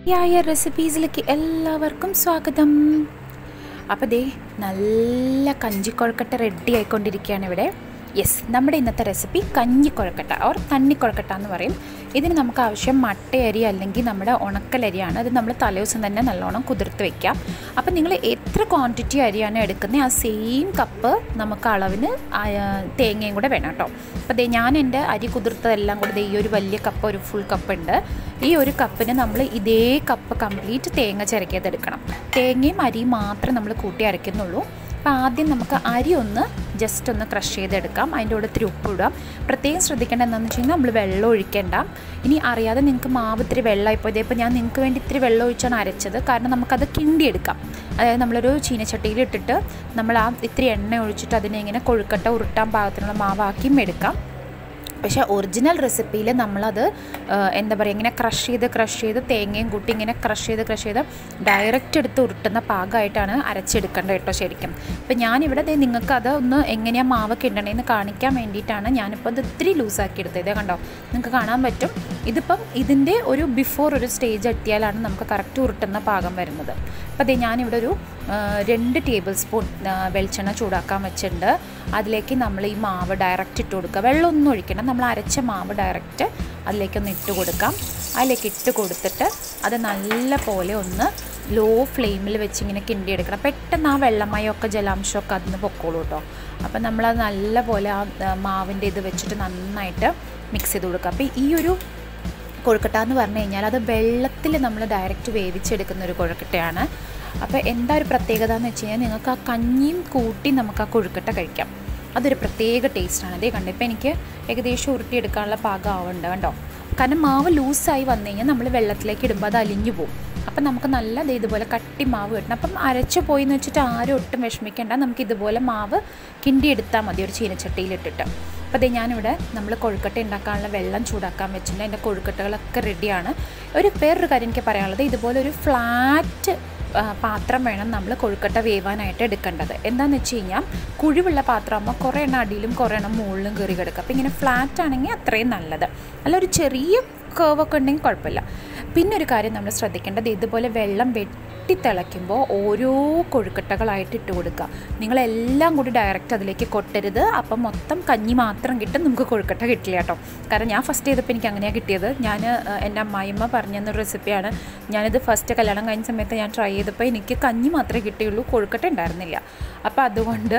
യായ റെസിപ്പീസിലേക്ക് എല്ലാവർക്കും സ്വാഗതം അപ്പോൾ ദേ നല്ല കഞ്ചിക്കൊഴക്കട്ട റെഡി ആയിക്കൊണ്ടിരിക്കുകയാണ് ഇവിടെ യെസ് നമ്മുടെ ഇന്നത്തെ റെസിപ്പി കഞ്ഞിക്കൊഴക്കട്ട ഓർ തണ്ണിക്കൊഴക്കട്ട എന്ന് പറയും ഇതിന് നമുക്ക് ആവശ്യം മട്ടയരി അല്ലെങ്കിൽ നമ്മുടെ ഉണക്കലരിയാണ് അത് നമ്മൾ തലേദിവസം തന്നെ നല്ലോണം കുതിർത്ത് വെക്കാം അപ്പോൾ നിങ്ങൾ എത്ര ക്വാണ്ടിറ്റി അരിയാണ് എടുക്കുന്നത് ആ സെയിം കപ്പ് നമുക്ക് അളവിന് ആ, തേങ്ങയും കൂടെ വേണം കേട്ടോ അപ്പോൾ ദേ ഞാൻ എൻ്റെ അരി കുതിർത്തതെല്ലാം കൂടെ ദേ ഈ ഒരു വലിയ കപ്പ് ഒരു ഫുൾ കപ്പ് ഉണ്ട് ഈ ഒരു കപ്പിന് നമ്മൾ ഇതേ കപ്പ് കംപ്ലീറ്റ് തേങ്ങ ചിരക്കിയതെടുക്കണം തേങ്ങയും അരിയും മാത്രമേ നമ്മൾ കൂട്ടി അരയ്ക്കുന്നുള്ളൂ അപ്പോൾ ആദ്യം നമുക്ക് അരി ഒന്ന് ജസ്റ്റ് ഒന്ന് ക്രഷ് ചെയ്തെടുക്കാം അതിൻ്റെ കൂടെ ഇത്തിരി ഉപ്പിടാം പ്രത്യേകം ശ്രദ്ധിക്കേണ്ട എന്താണെന്ന് വെച്ച് കഴിഞ്ഞാൽ നമ്മൾ വെള്ളം ഒഴിക്കേണ്ട ഇനി അറിയാതെ നിങ്ങൾക്ക് മാവ് ഇത്തിരി വെള്ളമായിപ്പോയത് ഇപ്പോൾ ഞാൻ നിങ്ങൾക്ക് വേണ്ടി ഇത്തിരി വെള്ളം ഒഴിച്ചാണ് അരച്ചത് കാരണം നമുക്കത് കിണ്ടിയെടുക്കാം അതായത് നമ്മളൊരു ചീനച്ചട്ടിയിൽ ഇട്ടിട്ട് നമ്മൾ ആ ഇത്തിരി എണ്ണ ഒഴിച്ചിട്ട് അതിനെ ഇങ്ങനെ കൊഴുക്കട്ട ഉരുട്ടാൻ പാകത്തിനുള്ള മാവാക്കിയും എടുക്കാം പക്ഷേ ഒറിജിനൽ റെസിപ്പിയിൽ നമ്മളത് ആ, എന്താ പറയുക ഇങ്ങനെ ക്രഷ് ചെയ്ത് ക്രഷ് ചെയ്ത് തേങ്ങയും കൂട്ടി ഇങ്ങനെ ക്രഷ് ചെയ്ത് ക്രഷ് ചെയ്ത് ഡയറക്റ്റ് എടുത്ത് ഉരുട്ടുന്ന പാകമായിട്ടാണ് അരച്ചെടുക്കേണ്ടത് കേട്ടോ ശരിക്കും അപ്പം ഞാനിവിടെ ദേ നിങ്ങൾക്ക് അത് ഒന്ന് എങ്ങനെയാണ് മാവ് കിണ്ടണേന്ന് കാണിക്കാൻ വേണ്ടിയിട്ടാണ് ഞാനിപ്പോൾ ഇത് ഇത്തിരി ലൂസാക്കി എടുത്തത് ഇതേ കണ്ടോ നിങ്ങൾക്ക് കാണാൻ പറ്റും ഇതിപ്പം ഇതിൻ്റെ ഒരു ബിഫോർ ഒരു സ്റ്റേജ് എത്തിയാലാണ് നമുക്ക് കറക്റ്റ് ഉരുട്ടുന്ന പാകം വരുന്നത് അപ്പോൾ അതേ ഞാനിവിടെ ഒരു ആ, രണ്ട് ടേബിൾ സ്പൂൺ ആ, വെളിച്ചെണ്ണ ചൂടാക്കാൻ വെച്ചിട്ടുണ്ട് അതിലേക്ക് നമ്മൾ ഈ മാവ് ഡയറക്റ്റ് ഇട്ട് കൊടുക്കുക വെള്ളമൊന്നും ഒഴിക്കണം നമ്മൾ അരച്ച മാവ് ഡയറക്റ്റ് അതിലേക്കൊന്ന് ഇട്ട് കൊടുക്കാം അതിലേക്ക് ഇട്ട് കൊടുത്തിട്ട് അത് നല്ല പോലെ ഒന്ന് ലോ ഫ്ലെയിമിൽ വെച്ച് ഇങ്ങനെ കിണ്ടിയെടുക്കണം പെട്ടെന്ന് ആ വെള്ളമയമൊക്കെ ജലാംശമൊക്കെ അതിന് പൊക്കോളൂ കേട്ടോ അപ്പം നമ്മളത് നല്ല പോലെ ആ ആ, മാവിൻ്റെ ഇത് വെച്ചിട്ട് നന്നായിട്ട് മിക്സ് ചെയ്ത് കൊടുക്കുക അപ്പോൾ ഈ ഒരു കൊഴുക്കട്ട എന്ന് പറഞ്ഞു കഴിഞ്ഞാൽ അത് വെള്ളത്തിൽ നമ്മൾ ഡയറക്റ്റ് വേവിച്ചെടുക്കുന്ന ഒരു കൊഴുക്കട്ടയാണ് അപ്പോൾ എന്താ ഒരു പ്രത്യേകത എന്ന് വെച്ച് കഴിഞ്ഞാൽ നിങ്ങൾക്ക് ആ കഞ്ഞിയും കൂട്ടി നമുക്ക് ആ കൊഴുക്കട്ട കഴിക്കാം അതൊരു പ്രത്യേക ടേസ്റ്റാണ് അതേ കണ്ടോ ഇപ്പോൾ എനിക്ക് ഏകദേശം ഉരുട്ടിയെടുക്കാനുള്ള പാകം ആവുന്നുണ്ട് കണ്ടോ കാരണം മാവ് ലൂസായി വന്നു കഴിഞ്ഞാൽ നമ്മൾ വെള്ളത്തിലേക്ക് ഇടുമ്പോൾ അത് അലിഞ്ഞു പോകും അപ്പം നമുക്ക് നല്ല ദേ ഇതുപോലെ കട്ടി മാവ് കിട്ടണം അപ്പം അരച്ചു പോയി എന്ന് വെച്ചിട്ട് ആരും ഒട്ടും വിഷമിക്കേണ്ട നമുക്ക് ഇതുപോലെ മാവ് കിണ്ടി എടുത്താൽ മതി ഒരു ചീനച്ചട്ടിയിലിട്ടിട്ട് അപ്പോൾ അതേ ഞാനിവിടെ നമ്മൾ കൊഴുക്കട്ട ഉണ്ടാക്കാനുള്ള വെള്ളം ചൂടാക്കാൻ വെച്ചിട്ടുണ്ട് എൻ്റെ കൊഴുക്കട്ടകളൊക്കെ റെഡിയാണ് ഒരു വേറൊരു കാര്യം എനിക്ക് പറയാനുള്ളത് ഇതുപോലെ ഒരു ഫ്ലാറ്റ് ആ, പാത്രം വേണം നമ്മൾ കൊഴുക്കട്ട വേവാനായിട്ട് എടുക്കേണ്ടത് എന്താണെന്ന് വെച്ച് കഴിഞ്ഞാൽ കുഴിവുള്ള പാത്രമാകുമ്പോൾ കുറേ എണ്ണം അടിയിലും കുറേ എണ്ണം മുകളിലും കയറി കിടക്കുക അപ്പോൾ ഇങ്ങനെ ഫ്ലാറ്റ് ആണെങ്കിൽ അത്രയും നല്ലത് അല്ല ഒരു ചെറിയ കേവൊക്കെ ഉണ്ടെങ്കിൽ കുഴപ്പമില്ല പിന്നെ ഒരു കാര്യം നമ്മൾ ശ്രദ്ധിക്കേണ്ടത് ഇതുപോലെ വെള്ളം വെട്ടി തിളയ്ക്കുമ്പോൾ ഓരോ കൊഴുക്കട്ടകളായിട്ട് ഇട്ട് കൊടുക്കുക നിങ്ങളെല്ലാം കൂടി ഡയറക്റ്റ് അതിലേക്ക് കൊട്ടരുത് അപ്പം മൊത്തം കഞ്ഞി മാത്രം കിട്ടും നമുക്ക് കൊഴുക്കട്ട കിട്ടില്ല കേട്ടോ കാരണം ഞാൻ ഫസ്റ്റ് ചെയ്തപ്പോൾ എനിക്ക് അങ്ങനെയാണ് കിട്ടിയത് ഞാൻ ഏഹ്, എൻ്റെ അമ്മായിമ്മ പറഞ്ഞു തന്നൊരു റെസിപ്പിയാണ് ഞാനിത് ഫസ്റ്റ് കല്യാണം കഴിഞ്ഞ സമയത്ത് ഞാൻ ട്രൈ ചെയ്തപ്പോൾ എനിക്ക് കഞ്ഞി മാത്രമേ കിട്ടിയുള്ളൂ കൊഴുക്കട്ട ഉണ്ടായിരുന്നില്ല അപ്പോൾ അതുകൊണ്ട്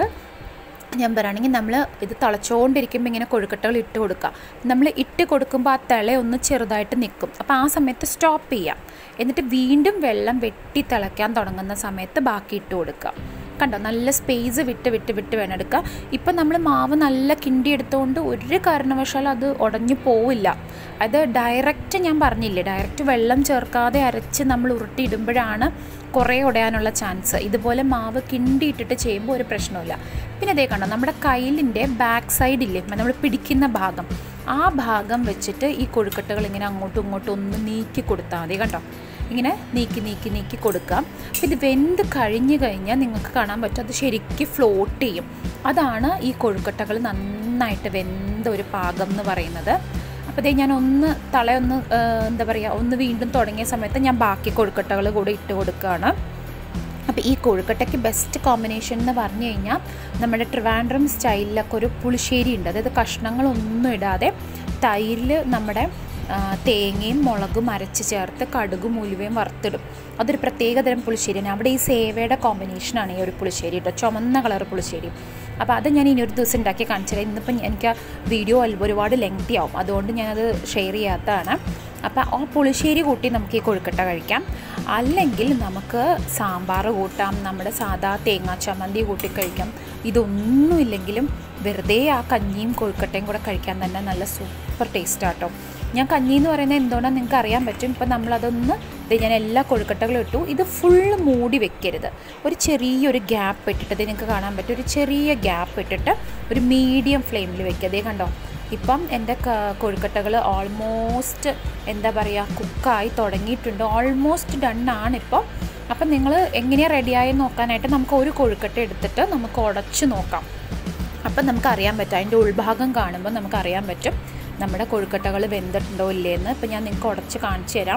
ഞാൻ പറയുകയാണെങ്കിൽ നമ്മൾ ഇത് തിളച്ചുകൊണ്ടിരിക്കുമ്പോൾ ഇങ്ങനെ കൊഴുക്കട്ടകൾ ഇട്ട് കൊടുക്കുക നമ്മൾ ഇട്ട് കൊടുക്കുമ്പോൾ ആ തിള ഒന്ന് ചെറുതായിട്ട് നിൽക്കും അപ്പോൾ ആ സമയത്ത് സ്റ്റോപ്പ് ചെയ്യാം എന്നിട്ട് വീണ്ടും വെള്ളം വെട്ടി തിളയ്ക്കാൻ തുടങ്ങുന്ന സമയത്ത് ബാക്കി ഇട്ട് കൊടുക്കുക കണ്ടോ നല്ല സ്പേസ് വിട്ട് വിട്ട് വിട്ട് വേണം എടുക്കുക ഇപ്പം നമ്മൾ മാവ് നല്ല കിണ്ടി എടുത്തുകൊണ്ട് ഒരു കാരണവശാലും അത് ഉടഞ്ഞു പോവില്ല അത് ഡയറക്റ്റ് ഞാൻ പറഞ്ഞില്ലേ ഡയറക്റ്റ് വെള്ളം ചേർക്കാതെ അരച്ച് നമ്മൾ ഉരുട്ടിയിടുമ്പോഴാണ് കുറേ ഉടയാനുള്ള ചാൻസ് ഇതുപോലെ മാവ് കിണ്ടിയിട്ടിട്ട് ചെയ്യുമ്പോൾ ഒരു പ്രശ്നമില്ല പിന്നെ അതേ കണ്ടോ നമ്മുടെ കയ്യിലിൻ്റെ ബാക്ക് സൈഡില്ലേ നമ്മൾ പിടിക്കുന്ന ഭാഗം ആ ഭാഗം വെച്ചിട്ട് ഈ കൊഴുക്കട്ടകൾ ഇങ്ങനെ അങ്ങോട്ടും ഇങ്ങോട്ടും ഒന്ന് നീക്കി കൊടുത്താൽ മതി കണ്ടോ ഇങ്ങനെ നീക്കി നീക്കി നീക്കി കൊടുക്കാം അപ്പോൾ ഇത് വെന്ത് കഴിഞ്ഞ് കഴിഞ്ഞാൽ നിങ്ങൾക്ക് കാണാൻ പറ്റും അത് ശരിക്കും ഫ്ലോട്ട് ചെയ്യും അതാണ് ഈ കൊഴുക്കട്ടകൾ നന്നായിട്ട് വെന്ത ഒരു പാകം എന്ന് പറയുന്നത് അപ്പോൾ ഇതേ ഞാൻ ഒന്ന് തളയൊന്ന് ആ, എന്താ പറയുക ഒന്ന് വീണ്ടും തുടങ്ങിയ സമയത്ത് ഞാൻ ബാക്കി കൊഴുക്കട്ടകൾ കൂടെ ഇട്ട് കൊടുക്കുകയാണ് അപ്പോൾ ഈ കൊഴുക്കട്ടയ്ക്ക് ബെസ്റ്റ് കോമ്പിനേഷൻ എന്ന് പറഞ്ഞു കഴിഞ്ഞാൽ നമ്മുടെ ട്രിവാൻഡ്രം സ്റ്റൈലിലൊക്കെ ഒരു പുളിശ്ശേരി ഉണ്ട് അതായത് കഷ്ണങ്ങളൊന്നും ഇടാതെ തൈരിൽ നമ്മുടെ ആ, തേങ്ങയും മുളകും അരച്ച് ചേർത്ത് കടുകും ഉലുവയും വറുത്തിടും അതൊരു പ്രത്യേക തരം പുളിശ്ശേരിയാണ് അവിടെ ഈ സേവയുടെ കോമ്പിനേഷനാണ് ഈ ഒരു പുളിശ്ശേരി കേട്ടോ ചുമന്ന കളർ പുളിശ്ശേരി അപ്പോൾ അത് ഞാൻ ഇനി ഒരു ദിവസം ഉണ്ടാക്കി കാണിച്ചത് ഇന്നിപ്പം എനിക്ക് ആ വീഡിയോ ഒരുപാട് ലെങ്തി ആവും അതുകൊണ്ട് ഞാനത് ഷെയർ ചെയ്യാത്തതാണ് അപ്പോൾ ആ പുളിശ്ശേരി കൂട്ടി നമുക്ക് ഈ കൊഴുക്കട്ട കഴിക്കാം അല്ലെങ്കിൽ നമുക്ക് സാമ്പാർ കൂട്ടാം നമ്മുടെ സാദാ തേങ്ങാ ചമ്മന്തി കൂട്ടി കഴിക്കാം ഇതൊന്നുമില്ലെങ്കിലും വെറുതെ ആ കഞ്ഞിയും കൊഴുക്കട്ടയും കൂടെ കഴിക്കാൻ തന്നെ നല്ല സൂപ്പർ ടേസ്റ്റ് ആട്ടോ ഞാൻ കഞ്ഞി എന്ന് പറയുന്നത് എന്തുകൊണ്ടാണ് നിങ്ങൾക്ക് അറിയാൻ പറ്റും ഇപ്പം നമ്മളതൊന്ന് ദേ ഞാൻ എല്ലാ കൊഴുക്കട്ടകളും ഇട്ടു ഇത് ഫുള്ള് മൂടി വെക്കരുത് ഒരു ചെറിയൊരു ഗ്യാപ്പ് ഇട്ടിട്ട് ഇത് നിങ്ങൾക്ക് കാണാൻ പറ്റും ഒരു ചെറിയ ഗ്യാപ്പ് ഇട്ടിട്ട് ഒരു മീഡിയം ഫ്ലെയിമിൽ വെക്കുക അതേ കണ്ടോ ഇപ്പം എൻ്റെ കൊഴുക്കട്ടകൾ ഓൾമോസ്റ്റ് എന്താ പറയുക കുക്കായി തുടങ്ങിയിട്ടുണ്ട് ഓൾമോസ്റ്റ് ഡൺ ആണ് ഇപ്പോൾ അപ്പം നിങ്ങൾ എങ്ങനെയാണ് റെഡിയായി നോക്കാനായിട്ട് നമുക്ക് ഒരു കൊഴുക്കട്ട എടുത്തിട്ട് നമുക്ക് ഉടച്ച് നോക്കാം അപ്പം നമുക്ക് അറിയാൻ പറ്റും അതിൻ്റെ ഉൾഭാഗം കാണുമ്പോൾ നമുക്ക് അറിയാൻ പറ്റും നമ്മുടെ കൊഴുക്കട്ടകൾ വെന്തിട്ടുണ്ടോ ഇല്ലേന്ന് ഇപ്പം ഞാൻ നിങ്ങൾക്ക് ഉടച്ച് കാണിച്ചു തരാം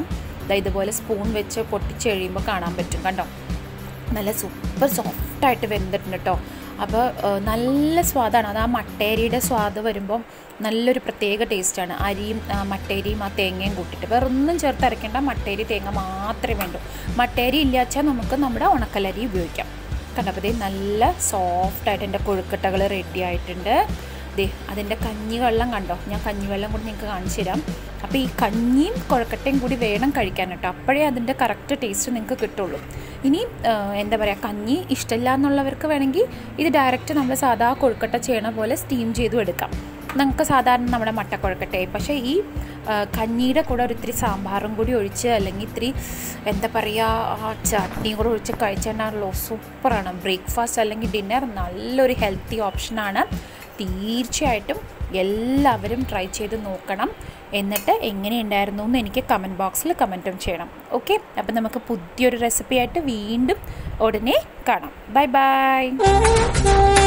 ദാ ഇതുപോലെ സ്പൂൺ വെച്ച് പൊട്ടിച്ച് കഴിയുമ്പോൾ കാണാൻ പറ്റും കണ്ടോ നല്ല സൂപ്പർ സോഫ്റ്റായിട്ട് വെന്തിട്ടുണ്ട് കേട്ടോ അപ്പോൾ നല്ല സ്വാദാണ് അത് ആ മട്ടേരിയുടെ സ്വാദ് വരുമ്പം നല്ലൊരു പ്രത്യേക ടേസ്റ്റാണ് അരിയും ആ, മട്ടേരിയും ആ തേങ്ങയും കൂട്ടിയിട്ട് വേറെ ഒന്നും ചേർത്ത് അരയ്ക്കേണ്ട മട്ടേരി തേങ്ങ മാത്രമേ വേണ്ടൂ മട്ടേരി ഇല്ലാച്ചാൽ നമുക്ക് നമ്മുടെ ഉണക്കലരി ഉപയോഗിക്കാം കണ്ടപ്പോൾ ദേ നല്ല സോഫ്റ്റായിട്ട് എൻ്റെ കൊഴുക്കട്ടകൾ റെഡി ആയിട്ടുണ്ട് ദേ അതിൻ്റെ കഞ്ഞിവെള്ളം കണ്ടോ ഞാൻ കഞ്ഞിവെള്ളം കൂടി നിങ്ങൾക്ക് കാണിച്ചു തരാം അപ്പോൾ ഈ കഞ്ഞിയും കുഴക്കട്ടയും കൂടി വേണം കഴിക്കാൻ കേട്ടോ അപ്പോഴേ അതിൻ്റെ കറക്റ്റ് ടേസ്റ്റ് നിങ്ങൾക്ക് കിട്ടുള്ളൂ ഇനി ആ, എന്താ പറയുക കഞ്ഞി ഇഷ്ടമില്ല എന്നുള്ളവർക്ക് വേണമെങ്കിൽ ഇത് ഡയറക്റ്റ് നമ്മൾ സാധാ കൊഴുക്കട്ട ചെയ്യണ പോലെ സ്റ്റീം ചെയ്തും എടുക്കാം നമുക്ക് സാധാരണ നമ്മുടെ മട്ടക്കുഴക്കട്ടയായി പക്ഷേ ഈ ആ, കഞ്ഞിയുടെ കൂടെ ഒരു ഇത്തിരി സാമ്പാറും കൂടി ഒഴിച്ച് അല്ലെങ്കിൽ ഇത്തിരി എന്താ പറയുക ആ ചട്നിയും കൂടെ ഒഴിച്ച് കഴിച്ചിട്ടുണ്ടല്ലോ സൂപ്പറാണ് ബ്രേക്ക്ഫാസ്റ്റ് അല്ലെങ്കിൽ ഡിന്നർ നല്ലൊരു ഹെൽത്തി ഓപ്ഷനാണ് തീർച്ചയായിട്ടും എല്ലാവരും ട്രൈ ചെയ്ത് നോക്കണം എന്നിട്ട് എങ്ങനെയുണ്ടായിരുന്നു എന്ന് എനിക്ക് കമൻറ്റ് ബോക്സിൽ കമൻറ്റും ചെയ്യണം ഓക്കെ അപ്പം നമുക്ക് പുതിയൊരു റെസിപ്പി ആയിട്ട് വീണ്ടും ഉടനെ കാണാം ബൈ ബൈ